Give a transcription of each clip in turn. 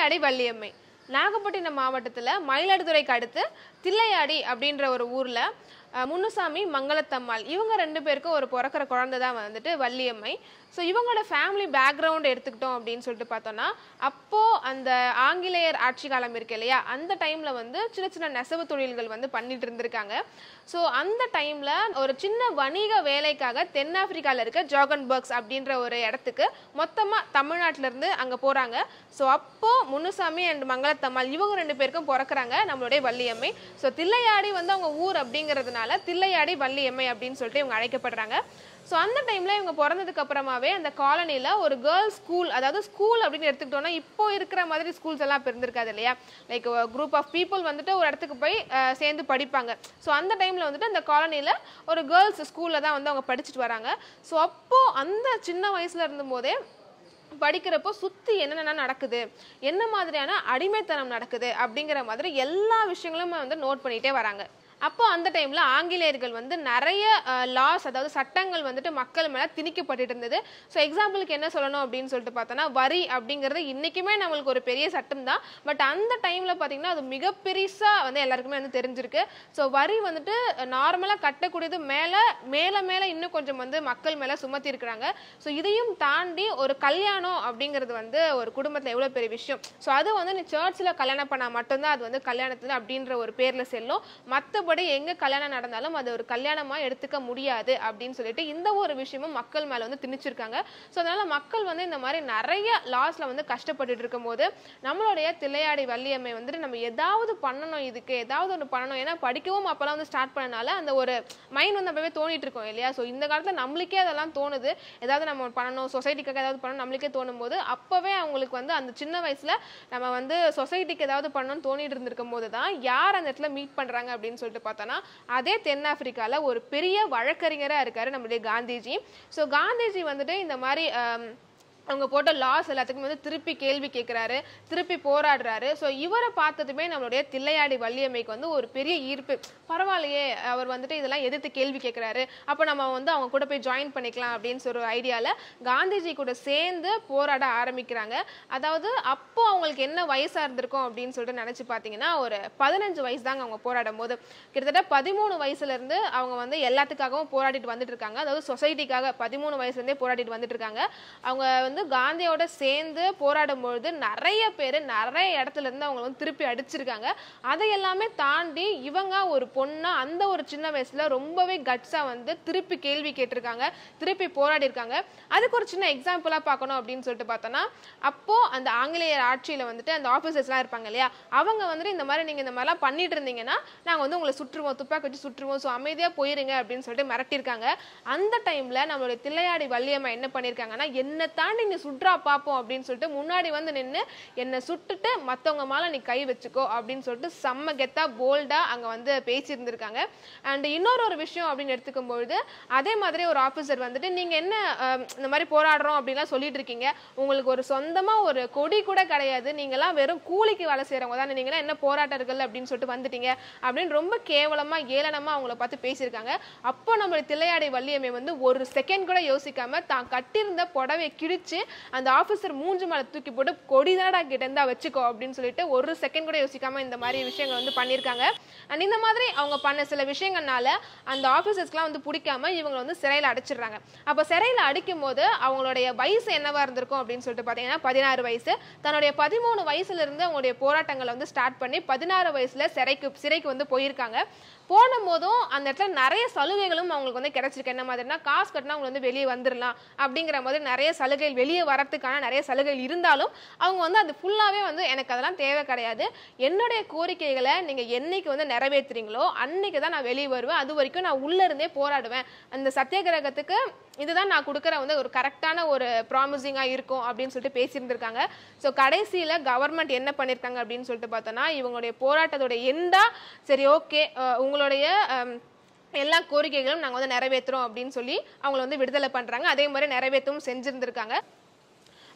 தில்லையாடி வள்ளியம்மை நாகப்பட்டினம் மாவட்டத்தில் மயிலாடுதுறைக்கு அடுத்து தில்லையாடி அப்படின்ற ஒரு ஊரில் முன்னுசாமி மங்களத்தம்மாள் இவங்க ரெண்டு பேருக்கும் ஒரு பிறக்கிற குழந்தை தான் வந்துட்டு வள்ளியம்மை ஸோ இவங்களோட ஃபேமிலி பேக்ரவுண்ட் எடுத்துக்கிட்டோம் அப்படின்னு சொல்லிட்டு பார்த்தோன்னா அப்போது அந்த ஆங்கிலேயர் ஆட்சி காலம் இருக்கு இல்லையா அந்த டைமில் வந்து சின்ன சின்ன நெசவு தொழில்கள் வந்து பண்ணிட்டு இருந்திருக்காங்க ஸோ அந்த டைமில் ஒரு சின்ன வணிக வேலைக்காக தென்னாப்பிரிக்காவில் இருக்க ஜோகன்பர்க்ஸ் அப்படின்ற ஒரு இடத்துக்கு மொத்தமாக தமிழ்நாட்டிலேருந்து அங்கே போகிறாங்க ஸோ அப்போது முன்னுசாமி அண்ட் மங்களத்தம்மாள் இவங்க ரெண்டு பேருக்கும் பிறக்குறாங்க நம்மளுடைய வள்ளியம்மை ஸோ தில்லையாடி வந்து அவங்க ஊர் அப்படிங்கிறதுனால தில்லையாடி வள்ளியம்மை அப்படின்னு சொல்லிட்டு இவங்க அழைக்கப்படுறாங்க ஸோ அந்த டைமில் இவங்க பிறந்ததுக்கு அப்புறமாவே அந்த காலனியில் ஒரு கேர்ள்ஸ் ஸ்கூல் அதாவது ஸ்கூல் அப்படின்னு எடுத்துக்கிட்டோம்னா இப்போ இருக்கிற மாதிரி ஸ்கூல்ஸ் எல்லாம் இப்போ இருந்திருக்காது இல்லையா லைக் குரூப் ஆஃப் பீப்புள் வந்துட்டு ஒரு இடத்துக்கு போய் அஹ், சேர்ந்து படிப்பாங்க ஸோ அந்த டைமில் வந்துட்டு அந்த காலனியில் ஒரு கேர்ள்ஸ் ஸ்கூலில் தான் வந்து அவங்க படிச்சுட்டு வராங்க ஸோ அப்போது அந்த சின்ன வயசில் இருந்தபோதே படிக்கிறப்போ சுற்றி என்னென்ன நடக்குது என்ன மாதிரியான அடிமைத்தனம் நடக்குது அப்படிங்கிற மாதிரி எல்லா விஷயங்களும் வந்து நோட் பண்ணிகிட்டே வராங்க அப்போ அந்த டைமில் ஆங்கிலேயர்கள் வந்து நிறைய லாஸ் அதாவது சட்டங்கள் வந்துட்டு மக்கள் மேலே திணிக்கப்பட்டுட்டு இருந்தது ஸோ எக்ஸாம்பிளுக்கு என்ன சொல்லணும் அப்படின்னு சொல்லிட்டு பார்த்தோன்னா வரி அப்படிங்கிறது இன்றைக்குமே நம்மளுக்கு ஒரு பெரிய சட்டம் தான் பட் அந்த டைமில் பார்த்தீங்கன்னா அது மிக பெருசாக வந்து எல்லாருக்குமே வந்து தெரிஞ்சிருக்கு ஸோ வரி வந்துட்டு நார்மலாக கட்டக்கூடியது மேலே மேலே மேலே இன்னும் கொஞ்சம் வந்து மக்கள் மேலே சுமத்தி இருக்கிறாங்க ஸோ இதையும் தாண்டி ஒரு கல்யாணம் அப்படிங்கிறது வந்து ஒரு குடும்பத்தில் எவ்வளோ பெரிய விஷயம் ஸோ அது வந்து நீ சர்ச்சில் கல்யாணம் பண்ணால் மட்டும்தான் அது வந்து கல்யாணத்தில் அப்படின்ற ஒரு பேரில் செல்லும் மற்றபடி எங்கே கல்யாணம் நடந்தாலும் அது ஒரு கல்யாணமாக எடுத்துக்க முடியாது அப்படின்னு சொல்லிட்டு இந்த ஒரு விஷயமும் மக்கள் மேலே வந்து திணிச்சிருக்காங்க ஸோ அதனால மக்கள் வந்து இந்த மாதிரி நிறைய லாஸ்ல வந்து கஷ்டப்பட்டுட்டு இருக்கும்போது நம்மளுடைய தில்லையாடி வள்ளியம்மை வந்துட்டு நம்ம ஏதாவது பண்ணணும் இதுக்கு ஏதாவது ஒன்று பண்ணணும் ஏன்னா படிக்கவும் அப்போல்லாம் வந்து ஸ்டார்ட் பண்ணனால அந்த ஒரு மைண்ட் வந்து அப்பவே தோணிட்டு இருக்கோம் இல்லையா ஸோ இந்த காலத்தில் நம்மளுக்கே அதெல்லாம் தோணுது ஏதாவது நம்ம பண்ணணும் சொசைட்டிக்காக ஏதாவது பண்ணணும் நம்மளுக்கே தோணும் போது அப்போவே அவங்களுக்கு வந்து அந்த சின்ன வயசுல நம்ம வந்து சொசைட்டிக்கு ஏதாவது பண்ணணும்னு தோணிட்டு இருந்திருக்கும் போது தான் யார் அந்த இடத்துல மீட் பண்றாங்க அப்படின்னு சொல்லிட்டு பார்த்தோன்னா அதே தென்னாப்பிரிக்கால ஒரு பெரிய வழக்கறிஞரா இருக்காரு நம்மளுடைய காந்திஜி ஸோ காந்திஜி வந்துட்டு இந்த மாதிரி ஆம், அவங்க போட்ட லாஸ் எல்லாத்துக்குமே வந்து திருப்பி கேள்வி கேட்குறாரு திருப்பி போராடுறாரு ஸோ இவரை பார்த்ததுமே நம்மளுடைய தில்லையாடி வள்ளியம்மைக்கு வந்து ஒரு பெரிய ஈர்ப்பு பரவாயில்லையே அவர் வந்துட்டு இதெல்லாம் எதிர்த்து கேள்வி கேட்குறாரு அப்போ நம்ம வந்து அவங்க கூட போய் ஜாயின் பண்ணிக்கலாம் அப்படின்னு சொல்ற ஒரு ஐடியாவில் காந்திஜி கூட சேர்ந்து போராட ஆரம்பிக்கிறாங்க அதாவது அப்போ அவங்களுக்கு என்ன வயசாக இருந்திருக்கும் அப்படின்னு சொல்லிட்டு நினச்சி பார்த்தீங்கன்னா ஒரு பதினஞ்சு வயசு தாங்க அவங்க போராடும் போது கிட்டத்தட்ட பதிமூணு வயசுலேருந்து அவங்க வந்து எல்லாத்துக்காகவும் போராடிட்டு வந்துட்டு இருக்காங்க அதாவது சொசைட்டிக்காக பதிமூணு வயசுலேருந்தே போராடிட்டு வந்துட்டு இருக்காங்க அவங்க வந்து காந்தியோட சேர்ந்து போராடும் பொழுது நிறைய பேர் நிறைய இடத்துல இருந்து அவங்க வந்து திருப்பி அடிச்சிருக்காங்க அதை எல்லாமே தாண்டி இவங்க ஒரு பொண்ணா அந்த ஒரு சின்ன வயசுல ரொம்பவே கட்ஸா வந்து திருப்பி கேள்வி கேட்டிருக்காங்க திருப்பி போராடி இருக்காங்க அதுக்கு ஒரு சின்ன எக்ஸாம்பிளா பார்க்கணும் அப்படின்னு சொல்லிட்டு பார்த்தோம்னா அப்போ அந்த ஆங்கிலேயர் ஆட்சியில வந்துட்டு அந்த ஆஃபீஸர்ஸ்லாம் இருப்பாங்க இல்லையா அவங்க வந்துட்டு இந்த மாதிரி நீங்க இந்த மாதிரிலாம் பண்ணிட்டு இருந்தீங்கன்னா நாங்க வந்து உங்களை சுற்றுவோம் துப்பாக்கி வச்சு சுற்றுவோம் ஸோ அமைதியா போயிருங்க அப்படின்னு சொல்லிட்டு மிரட்டியிருக்காங்க அந்த டைம்ல நம்மளுடைய தில்லையாடி வள்ளியம்மா என்ன பண்ணியிருக்காங்கன்னா என்னை தாண்டி நீ சுற்றா பார்ப்போம் அப்படின்னு சொல்லிட்டு முன்னாடி வந்து நின்று என்னை சுட்டுட்டு மற்றவங்க மேலே நீ கை வச்சுக்கோ அப்படின்னு சொல்லிட்டு செம்ம கெத்தா போல்டா அங்கே வந்து பேசியிருந்திருக்காங்க அண்ட் இன்னொரு ஒரு விஷயம் அப்படின்னு எடுத்துக்கும் பொழுது அதே மாதிரி ஒரு ஆஃபீஸர் வந்துட்டு நீங்க என்ன அஹ், இந்த மாதிரி போராடுறோம் அப்படின்லாம் சொல்லிட்டு இருக்கீங்க உங்களுக்கு ஒரு சொந்தமா ஒரு கொடி கூட கிடையாது நீங்களாம் வெறும் கூலிக்கு வேலை செய்யறவங்க தானே நீங்களாம் என்ன போராட்டர்கள் அப்படின்னு சொல்லிட்டு வந்துட்டீங்க அப்படின்னு ரொம்ப கேவலமா ஏளனமா அவங்கள பார்த்து பேசியிருக்காங்க அப்போ நம்ம தில்லையாடை வள்ளியம்மை வந்து ஒரு செகண்ட் கூட யோசிக்காம தான் கட்டியிருந்த புடவையை கிழிச்சு அந்த ஆஃபீஸர் மூஞ்சி மேல தூக்கி போட்டு கொடிதாடா கிட்ட இருந்தா வச்சுக்கோ அப்படின்னு சொல்லிட்டு ஒரு செகண்ட் கூட யோசிக்காம இந்த மாதிரி விஷயங்கள் வந்து பண்ணியிருக்காங்க அண்ட் இந்த மாதிரி அவங்க பண்ண சில விஷயங்கள்னால அந்த ஆஃபீஸர்ஸ்க்குலாம் வந்து பிடிக்காம இவங்க வந்து சிறையில் அடைச்சிடுறாங்க அப்போ சிறையில் அடிக்கும் போது அவங்களுடைய வயசு என்னவா இருந்திருக்கும் அப்படின்னு சொல்லிட்டு பார்த்தீங்கன்னா பதினாறு வயசு தன்னுடைய பதிமூணு வயசுல இருந்து அவங்களுடைய போராட்டங்களை வந்து ஸ்டார்ட் பண்ணி பதினாறு வயசுல சிறைக்கு சிறைக்கு வந்து போயிருக்காங்க போன போதும் அந்த இடத்துல நிறைய சலுகைகளும் அவங்களுக்கு வந்து கிடைச்சிருக்கு என்ன மாதிரினா காசு கட்டினா அவங்க வந்து வெளியே வந்துடலாம் அப்படிங்கிற மாதிரி நிறைய சலுகைகள் வெளியே வரத்துக்கான நிறைய சலுகைகள் இருந்தாலும் அவங்க வந்து அது ஃபுல்லாகவே வந்து எனக்கு அதெல்லாம் தேவை கிடையாது என்னுடைய கோரிக்கைகளை நீங்கள் என்னைக்கு வந்து நிறைவேற்றுறீங்களோ அன்னைக்கு தான் நான் வெளியே வருவேன் அது வரைக்கும் நான் உள்ள இருந்தே போராடுவேன் அந்த சத்தியாகிரகத்துக்கு இதுதான் நான் கொடுக்குற வந்து ஒரு கரெக்டான ஒரு ப்ராமிசிங்காக இருக்கும் அப்படின்னு சொல்லிட்டு பேசியிருந்திருக்காங்க ஸோ கடைசியில் கவர்மெண்ட் என்ன பண்ணியிருக்காங்க அப்படின்னு சொல்லிட்டு பார்த்தோன்னா இவங்களுடைய போராட்டத்தோட எண்டா சரி ஓகே உங்களுடைய அம், எல்லா கோரிக்கைகளும் நாங்கள் வந்து நிறைவேற்றுறோம் அப்படின்னு சொல்லி அவங்கள வந்து விடுதலை பண்ணுறாங்க அதே மாதிரி நிறைவேற்றவும் செஞ்சுருந்துருக்காங்க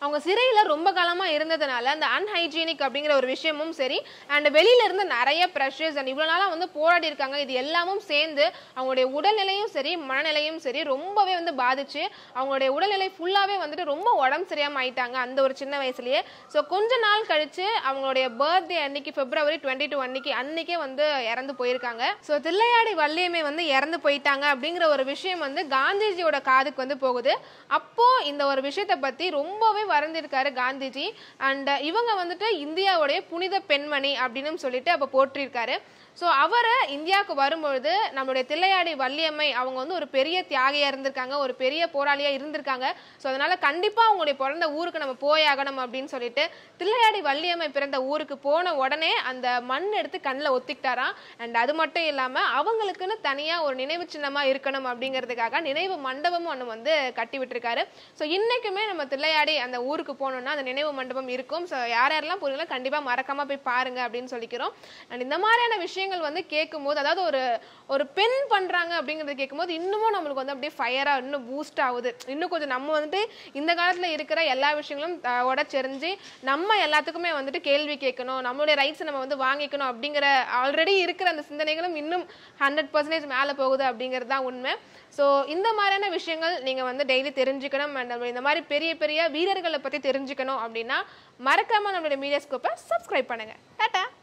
அவங்க சிறையில் ரொம்ப காலமாக இருந்ததுனால அந்த அன்ஹைஜீனிக் அப்படிங்கிற ஒரு விஷயமும் சரி அண்ட் வெளியில இருந்து நிறைய ப்ரெஷர்ஸ் அண்ட் இவ்வளோ நாளாக வந்து போராடி இருக்காங்க இது எல்லாமும் சேர்ந்து அவங்களுடைய உடல்நிலையும் சரி மனநிலையும் சரி ரொம்பவே வந்து பாதிச்சு அவங்களுடைய உடல்நிலை ஃபுல்லாகவே வந்துட்டு ரொம்ப உடம்பு சரியாம ஆயிட்டாங்க அந்த ஒரு சின்ன வயசுலயே ஸோ கொஞ்ச நாள் கழிச்சு அவங்களுடைய பர்த்டே அன்னைக்கு பிப்ரவரி டுவெண்ட்டி டூ அன்னைக்கு அன்னைக்கே வந்து இறந்து போயிருக்காங்க ஸோ தில்லையாடி வள்ளியம்மை வந்து இறந்து போயிட்டாங்க அப்படிங்கிற ஒரு விஷயம் வந்து காந்திஜியோட காதுக்கு வந்து போகுது அப்போ இந்த ஒரு விஷயத்தை பத்தி ரொம்பவே வரைந்திருக்காரு காந்திஜி அண்ட் இவங்க வந்துட்டு இந்தியாவுடைய புனித பெண்மணி அப்படின்னு சொல்லிட்டு அப்போ போற்றிருக்காரு ஸோ அவரை இந்தியாவுக்கு வரும்பொழுது நம்மளுடைய தில்லையாடி வள்ளியம்மை அவங்க வந்து ஒரு பெரிய தியாகியா இருந்திருக்காங்க ஒரு பெரிய போராளியா இருந்திருக்காங்க ஸோ அதனால கண்டிப்பா அவங்களுடைய பிறந்த ஊருக்கு நம்ம போயாகணும் அப்படின்னு சொல்லிட்டு தில்லையாடி வள்ளியம்மை பிறந்த ஊருக்கு போன உடனே அந்த மண் எடுத்து கண்ணில் ஒத்திக்கிட்டாராம் அண்ட் அது மட்டும் இல்லாம அவங்களுக்குன்னு தனியா ஒரு நினைவு சின்னமா இருக்கணும் அப்படிங்கிறதுக்காக நினைவு மண்டபமும் ஒன்று வந்து கட்டி விட்டுருக்காரு ஸோ இன்னைக்குமே நம்ம தில்லையாடி அந்த ஊருக்கு போனோம்னா அந்த நினைவு மண்டபம் இருக்கும் ஸோ யார் யாரெல்லாம் போறீங்களோ கண்டிப்பா மறக்காம போய் பாருங்க அப்படின்னு சொல்லிக்கிறோம் அண்ட் இந்த மாதிரியான விஷயங்கள் வந்து கேட்கும்போது அதாவது ஒரு ஒரு பெண் பண்றாங்க அப்படிங்கறது கேட்கும்போது இன்னமும் நம்மளுக்கு வந்து அப்படியே ஃபயரா இன்னும் பூஸ்ட் ஆகுது இன்னும் கொஞ்சம் நம்ம வந்துட்டு இந்த காலத்துல இருக்கிற எல்லா விஷயங்களும் அஹ், உடைச்செறிஞ்சு நம்ம எல்லாத்துக்குமே வந்துட்டு கேள்வி கேட்கணும் நம்மளுடைய ரைட்ஸை நம்ம வந்து வாங்கிக்கணும் அப்படிங்கிற ஆல்ரெடி இருக்கிற அந்த சிந்தனைகளும் இன்னும் ஹண்ட்ரட் பர்சன்டேஜ் மேலே போகுது அப்படிங்கிறது தான் உண்மை ஸோ இந்த மாதிரியான விஷயங்கள் நீங்கள் வந்து டெய்லி தெரிஞ்சுக்கணும் and நம்ம இந்த மாதிரி பெரிய பெரிய வீரர்களை பற்றி தெரிஞ்சுக்கணும் அப்படின்னா மறக்காம நம்மளுடைய மீடியா ஸ்கோப்பை சப்ஸ்கிரைப் பண்ணுங்க டாட்டா